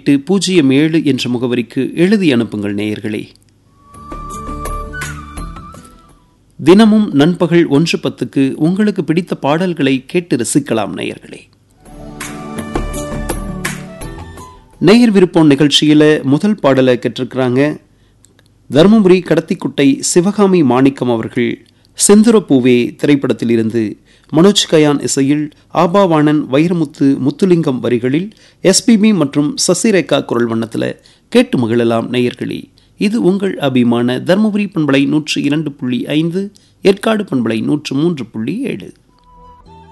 எட்டு பூஜ்ஜியம் ஏழு என்ற முகவரிக்கு எழுதி அனுப்புங்கள் நேயர்களே தினமும் நண்பகல் ஒன்று பத்துக்கு உங்களுக்கு பிடித்த பாடல்களை கேட்டு ரசிக்கலாம் நேயர்களே நேயர் விருப்பம் நிகழ்ச்சியில முதல் பாடலை கேட்டிருக்கிறாங்க தருமபுரி கடத்திக்குட்டை சிவகாமி மாணிக்கம் அவர்கள் செந்துரப்பூவே திரைப்படத்தில் இருந்து மனோஜ் கயான் இசையில் ஆபாவாணன் வைரமுத்து முத்துலிங்கம் வரிகளில் எஸ்பிபி மற்றும் சசிரேகா குரல் வண்ணத்தில் கேட்டு மகிழலாம் நேயர்களே இது உங்கள் அபிமான தருமபுரி பண்பலை நூற்று இரண்டு புள்ளி ஐந்து ஏற்காடு பண்பலை நூற்று மூன்று புள்ளி ஏழு